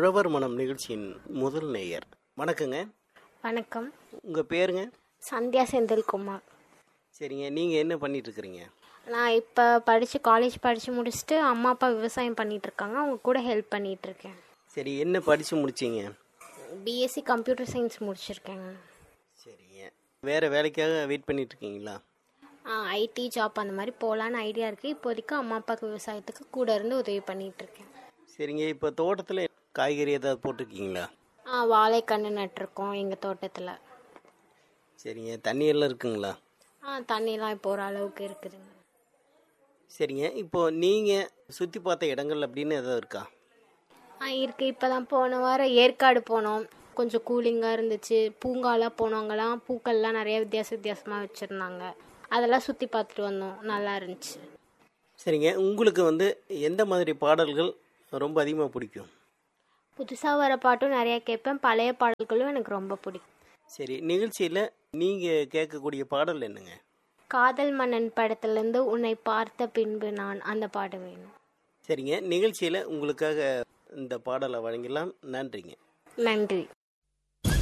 உழவர் மனம் நிகழ்ச்சியின் முதல் நேயர் வணக்கங்க வணக்கம் உங்கள் பேருங்க சந்தியா செந்தில்குமார் சரிங்க நீங்கள் என்ன பண்ணிட்டு இருக்கிறீங்க நான் இப்போ படித்து காலேஜ் படித்து முடிச்சுட்டு அம்மா அப்பா விவசாயம் பண்ணிட்டு இருக்காங்க அவங்க கூட ஹெல்ப் பண்ணிட்டு இருக்கேன் சரி என்ன படித்து முடிச்சீங்க பிஎஸ்சி கம்ப்யூட்டர் சயின்ஸ் முடிச்சிருக்கேங்க சரிங்க வேறு வேலைக்காக வெயிட் பண்ணிட்டு இருக்கீங்களா ஐடி ஜாப் அந்த மாதிரி போகலான்னு ஐடியா இருக்குது இப்போதைக்கு அம்மா அப்பாவுக்கு விவசாயத்துக்கு கூட இருந்து உதவி பண்ணிட்டு இருக்கேன் சரிங்க இப்போ தோட்டத்தில் காய்கறி ஏதாவது போட்டிருக்கீங்களா ஆ வாழைக்கன்று நட்டிருக்கோம் எங்கள் தோட்டத்தில் சரிங்க தண்ணி எல்லாம் இருக்குங்களா ஆ தண்ணிலாம் இப்போ ஓரளவுக்கு இருக்குதுங்க சரிங்க இப்போ நீங்கள் சுற்றி பார்த்த இடங்கள் அப்படின்னு ஏதாவது இருக்கா ஆ இருக்குது இப்போ தான் போன வாரம் ஏற்காடு போனோம் கொஞ்சம் கூலிங்காக இருந்துச்சு பூங்காலாம் போனவங்கலாம் பூக்கள்லாம் நிறைய வித்தியாச வித்தியாசமாக வச்சுருந்தாங்க அதெல்லாம் சுற்றி பார்த்துட்டு வந்தோம் நல்லா இருந்துச்சு சரிங்க உங்களுக்கு வந்து எந்த மாதிரி பாடல்கள் ரொம்ப அதிகமாக பிடிக்கும் புதுசாக வர பாட்டும் நிறையா கேட்பேன் பழைய பாடல்களும் எனக்கு ரொம்ப பிடிக்கும் சரி நிகழ்ச்சியில் நீங்கள் கேட்கக்கூடிய பாடல் என்னங்க காதல் மன்னன் படத்துலேருந்து உன்னை பார்த்த பின்பு நான் அந்த பாட்டு வேணும் சரிங்க நிகழ்ச்சியில் உங்களுக்காக இந்த பாடலை வழங்கலாம் நன்றிங்க நன்றி